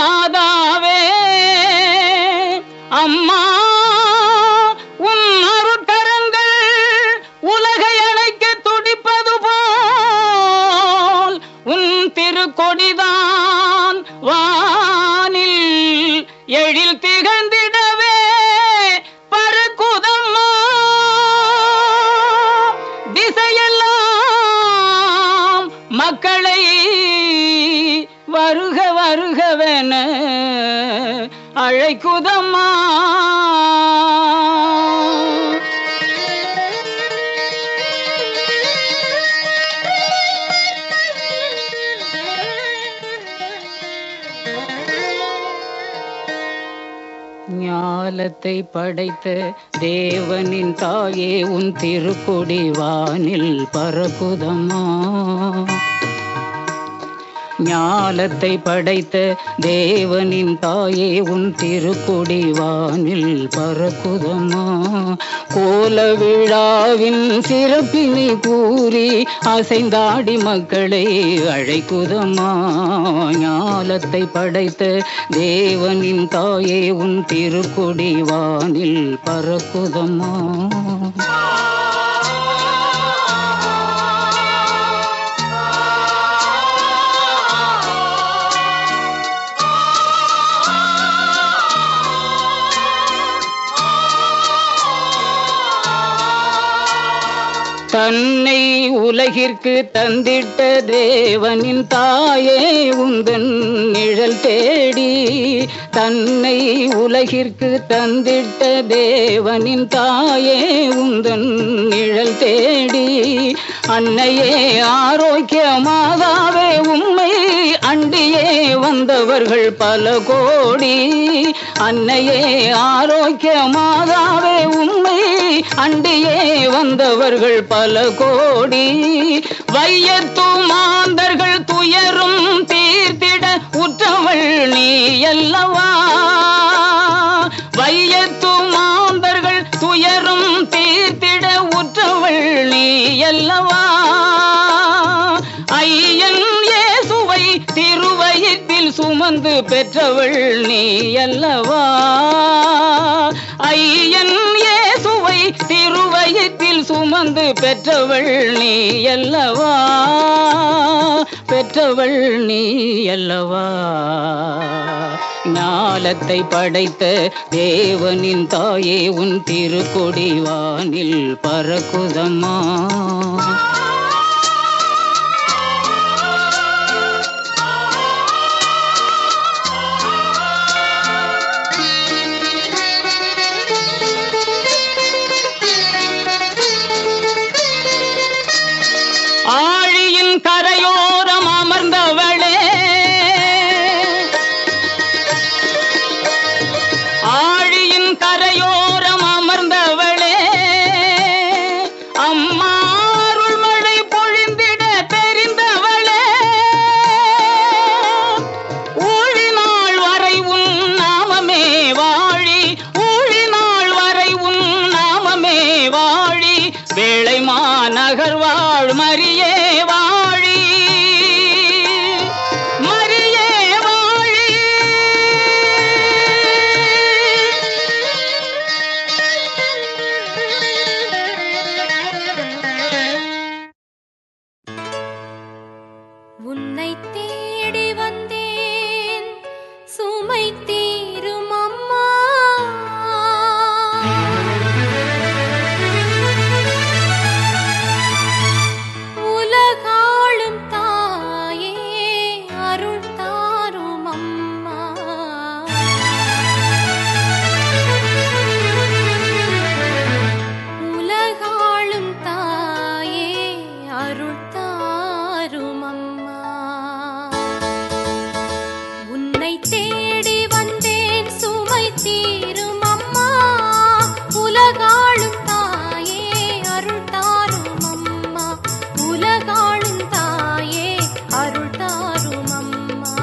மாதாவே அம்மா உன் அருட்கரங்கள் உலகை அணைக்க துடிப்பது போல் உன் திருக்கொடிதான் வானில் எழில் திகழ்ந்திடவே பறக்குதம்மா திசையெல்லாம் மக்களை வருக வருகவென அழைக்குதம்மா ஞாலத்தை படைத்த தேவனின் தாயே உன் திருக்கொடி வானில் பறக்குதம்மா ஞாலத்தை படைத்த தேவனின் தாயே உன் திருக்கொடி வானில் பறக்குதம்மா கோல விழாவின் சிறப்பினை கூறி அசைந்தாடி மக்களை அழைக்குதம்மா ஞாலத்தை படைத்த தேவனின் தாயே உன் திருக்கொடி வானில் பறக்குதம்மா தன்னை உலகிற்கு தந்திட்ட தேவனின் தாயே உந்தன் நிழல் தேடி தன்னை உலகிற்கு தந்திட்ட தேவனின் தாயே உந்தன் நிழல் தேடி அன்னையே ஆரோக்கிய மாதாவே உம்மை அண்டியே வந்தவர்கள் பல கோடி அன்னையே ஆரோக்கிய மாதாவே உம்மை அண்டியே வந்தவர்கள் பல கோடி வையத்து மாந்தர்கள் துயரும் தீர்த்திட உற்றவள் நீ அல்லவா வையத்து மாந்தர்கள் துயரும் தீர்த்திட உற்றவள் நீ அல்லவா ஐயன் இயேசுவை திருவயிற்றில் சுமந்து பெற்றவள் நீ அல்லவா ஐயன் இயேசுவை திருவயிற்றில் சுமந்து பெற்றவள் நீ அல்லவா பெற்றவள் நீ அல்லவா ஞாலத்தை படைத்த தேவனின் தாயே உன் திருக்கொடி வானில் பறக்குதம்மா ஆழியின் கரையோரம் அமர்ந்தவளே ஆழியின் கரையோரம் அமர்ந்தவளே அம்மா அருள்மழை பொழிந்திட தெரிந்தவளே ஊழினாள் வரை உன் நாமமே வாழி ஊழினாள் வரை உன் நாமமே வாழி வேளை மாநகர் வாழ் மரியே வாழி மரியே வாழி உன்னை தேடி வந்தேன் சுமை தீரும் அம்மா உலகாளும் தாயே அருள் தாரும் அம்மா உலகாளும் தாயே அருள் தாரும் அம்மா உன்னை தேடி வந்தேன் சுமை தீரும் அம்மா உலகாளும் தாயே அருள் தாரும் அம்மா உலகாளும் தாயே அருள் தாரும் அம்மா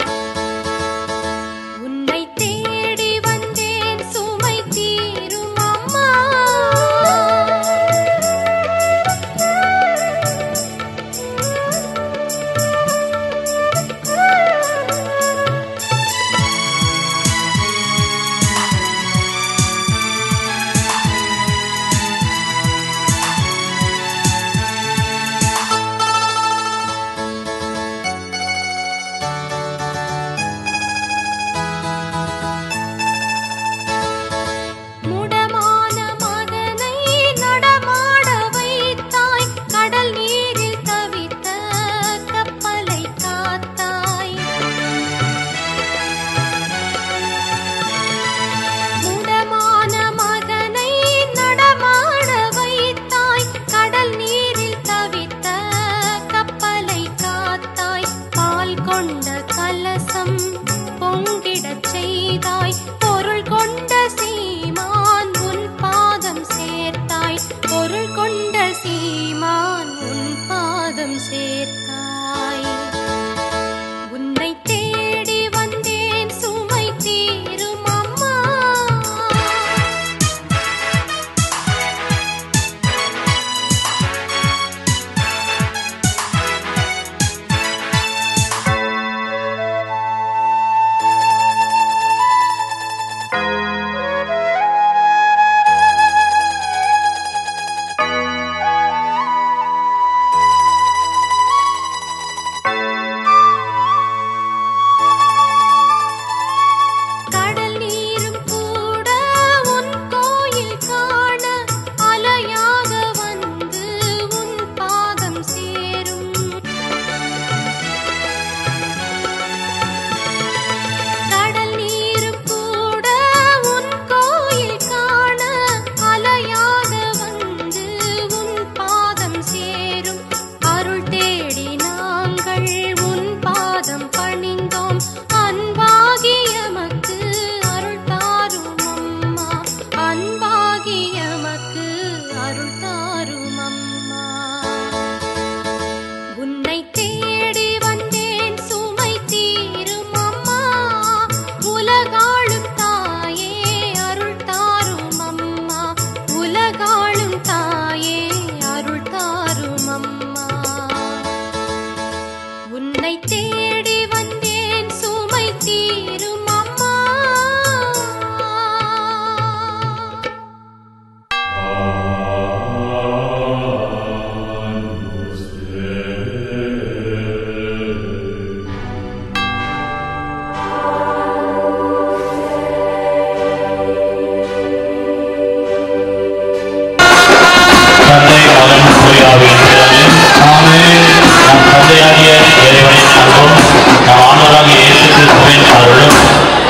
உன்னை தேடி வந்தேன் சுமை தீரும் அம்மா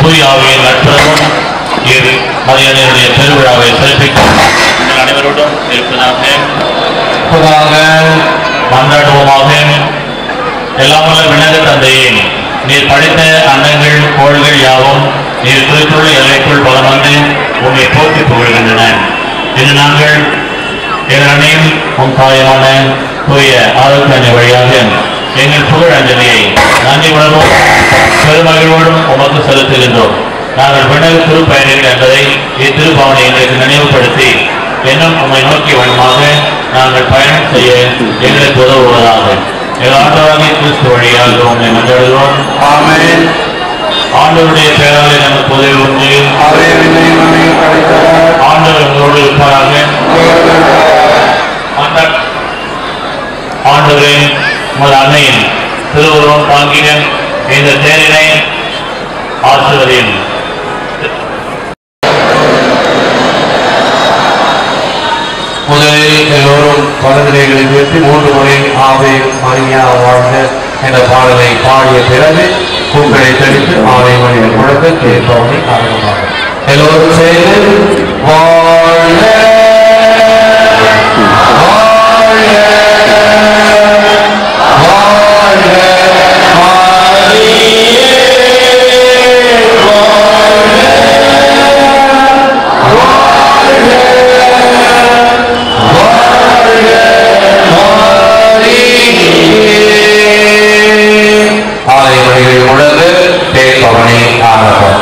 தூயாவியின் நட்புறவும் இரு மதியனுடைய பெருவிழாவை சிறப்பிக்கும் உங்கள் அனைவரோடும் இருப்பதாக இருப்பதாக மன்றாடுவோமாக எல்லாம் வல்ல விண்ணக தந்தையே நீர் படித்த அன்னங்கள் கோள்கள் யாவும் நீர் குறித்துள்ள எல்லைக்குள் பலம் வந்து உண்மை போற்றி புகழ்கின்றன இன்று நாங்கள் எங்கள் உன் தாயமான தூய ஆரோக்கிய வழியாக எங்கள் புகழ் அஞ்சலியை நன்றி உணர்வோம் பெருமகிழ்வோடும் உமக்கு செலுத்துகின்றோம் நாங்கள் விண்ணக திருப்பயணிகள் என்பதை இத்திருப்பவனை எங்களுக்கு நினைவுபடுத்தி இன்னும் உம்மை நோக்கி வண்ணமாக நாங்கள் பயணம் செய்ய எங்களுக்கு உதவுவதாக எங்கள் ஆண்டவராகிய கிறிஸ்து வழியாக உண்மை மன்றாடுகிறோம் ஆமென் ஆண்டவருடைய பெயராலே நமக்கு உதவி உண்டு அவரே விண்ணையும் மண்ணையும் படைத்தவர் ஆண்டவர் உங்களோடு இருப்பாராக ஆண்ட- ஆண்டவரே உமது அன்னையின் திருவுருவம் தாங்கிய இந்த தேரினை ஆசிர்வதியும் முதலில் எல்லோரும் பலதிரைகளை உயர்த்தி மூன்று முறை ஆவே மரியா வாழ்க என்ற பாடலை பாடிய பிறகு பூக்களை தெளித்து ஆவை மணிகள் முழக்க கேட்பவனை ஆரம்பமாக எல்லோரும் சேர்ந்து வாழ்க வாழ்க வாழ்க மரியே ஆலை மணிகள் முழங்கு தேர்ப்பவனை ஆரம்பம்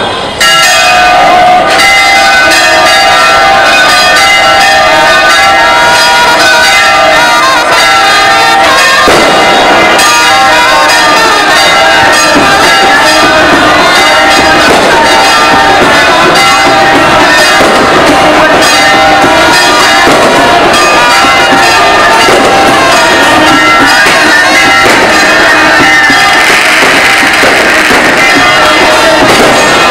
ஆ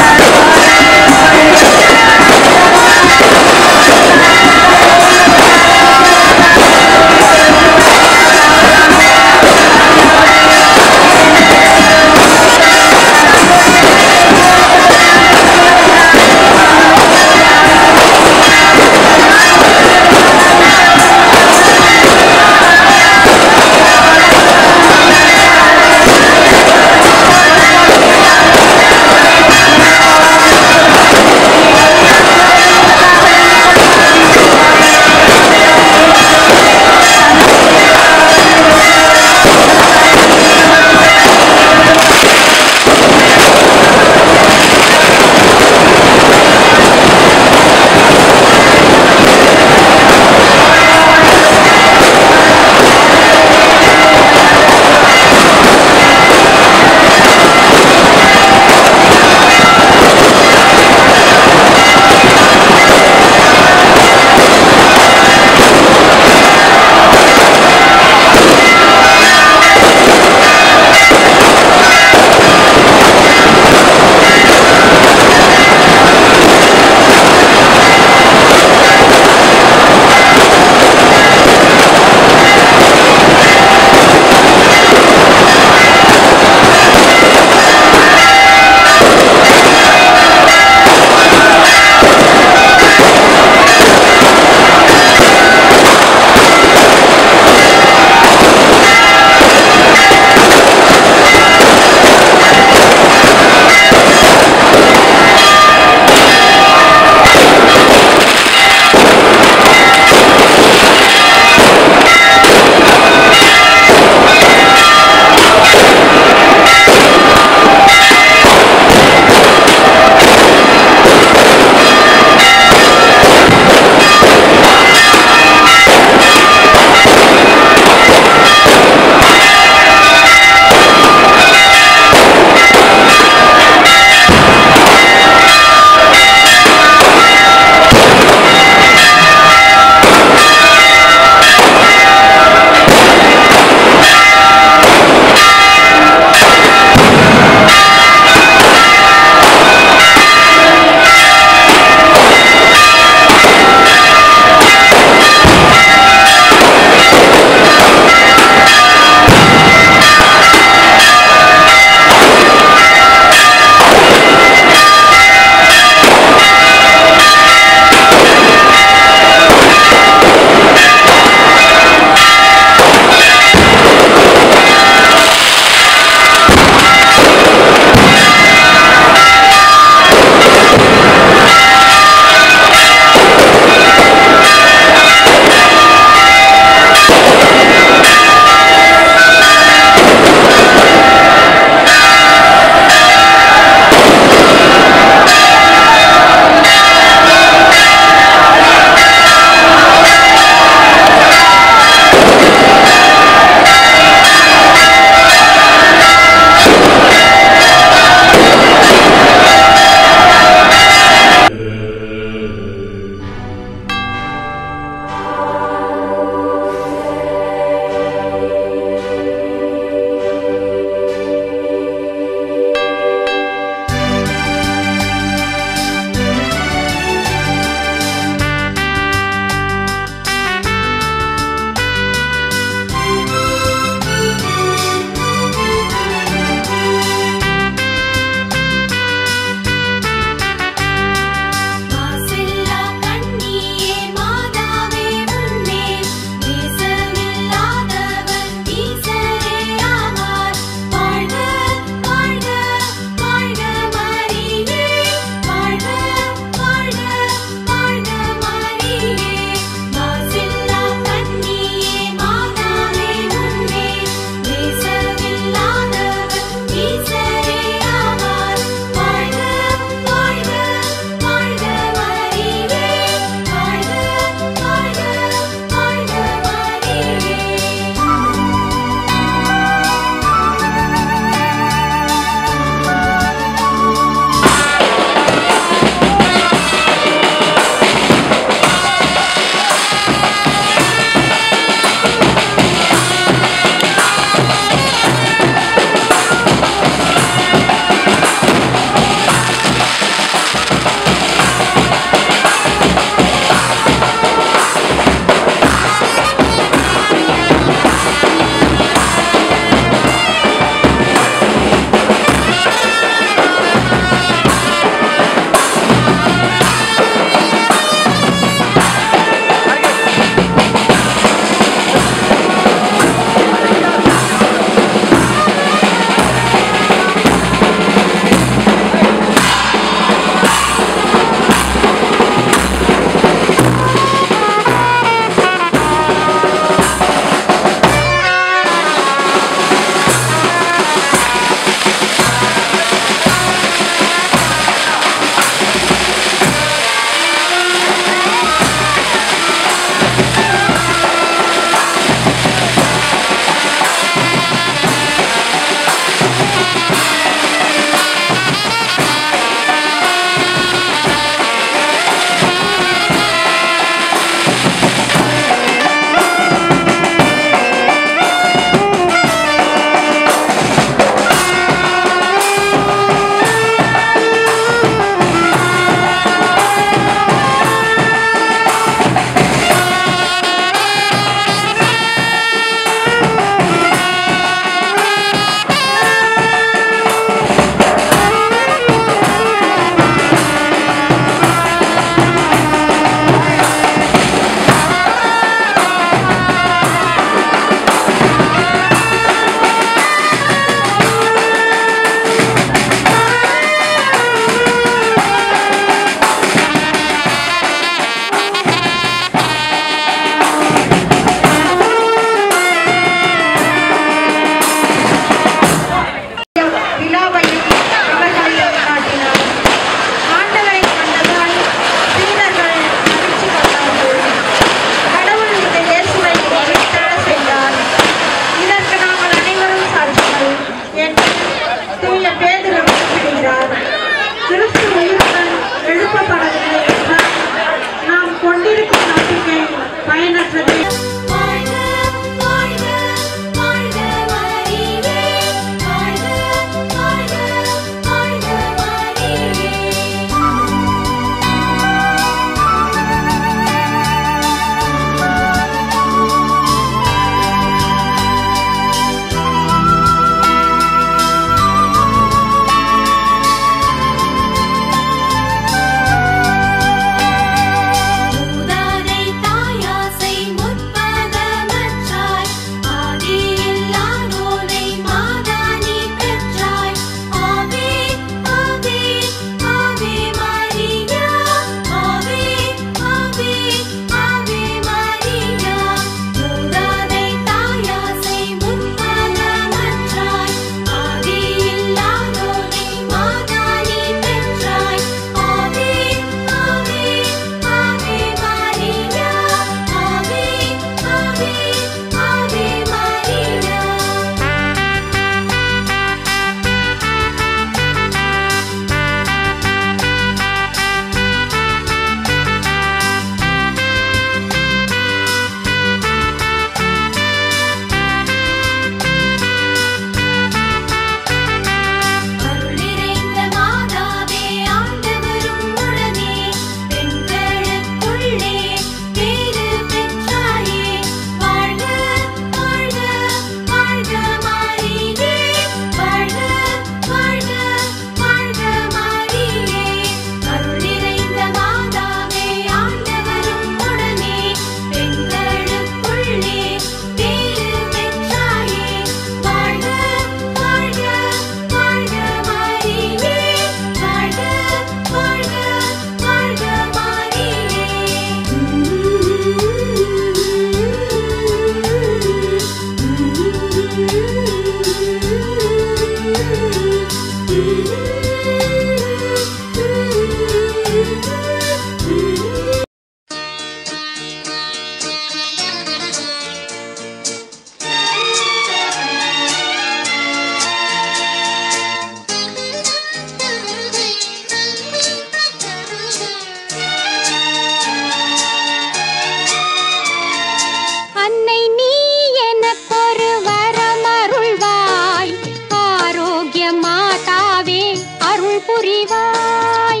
அருள் புரிவாய்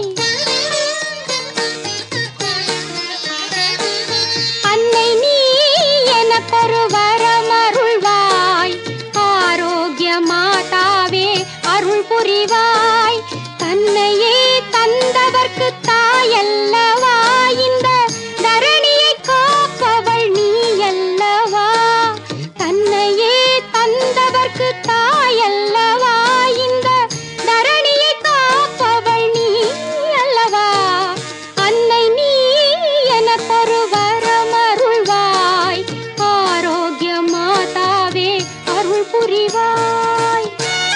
அன்னை நீ எனக்கொரு வரம் அருள்வாய் ஆரோக்கிய மாதாவே அருள் புரிவாய் தன்னையே தந்தவர்க்கு தாயல்லவா இந்த தரணியை காப்பவள் நீ அல்லவா தன்னையே தந்தவர்க்கு தாயல்லவா இந்த தரணியை காப்பவள் நீ அல்லவா அன்னை நீ எனக்கொரு வரம் அருள்வாய் ஆரோக்கிய மாதாவே அருள் புரிவாய்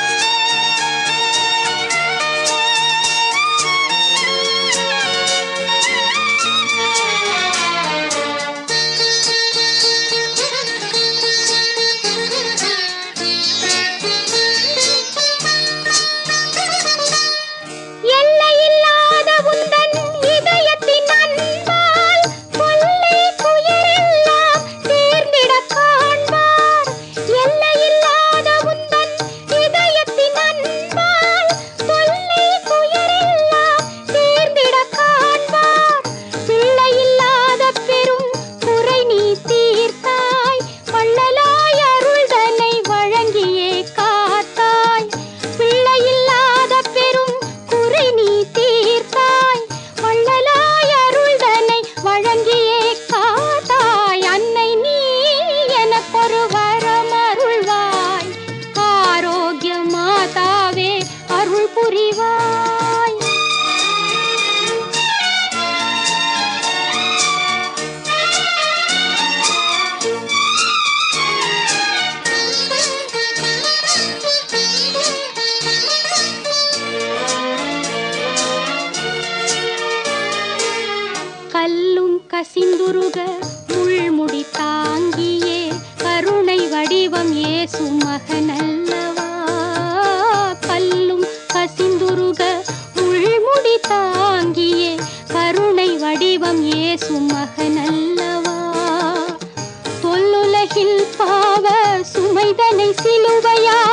எல்லையில்லாத உந்தன் இதயத்தின் அன்பால் கொள்ளை துயரெல்லாம் தேர்ந்திடக் காண்பார். எல்லையில்லாத உந்தன் இதயத்தின் அன்பால் கொள்ளை துயரெல்லாம் தேர்ந்திடக் காண்பார். பிள்ளையில்லாத பெரும் குறை நீ தீர்த்தாய் வள்ளலாய் அருள்தனை வழங்கியே காத்தாய் பிள்ளையில்லாத பெரும் குறை நீ தீர்த்தாய் வள்ளலாய் அருள்தனை வழங்கியே காத்தாய் அன்னை நீ எனக்கொரு வரம் அருள்வாய் ஆரோக்கிய மாதாவே அருள் புரிவாய் கல்லும் கசிந்துருக முள்முடி தாங்கியே கருணை வடிவம் ஏசு மகனல்லவா கல்லும் கசிந்துருக முள்முடி தாங்கியே கருணை வடிவம் ஏசு மகனல்லவா தொல்லுலகில் பாவ சுமைதனை சிலுவையா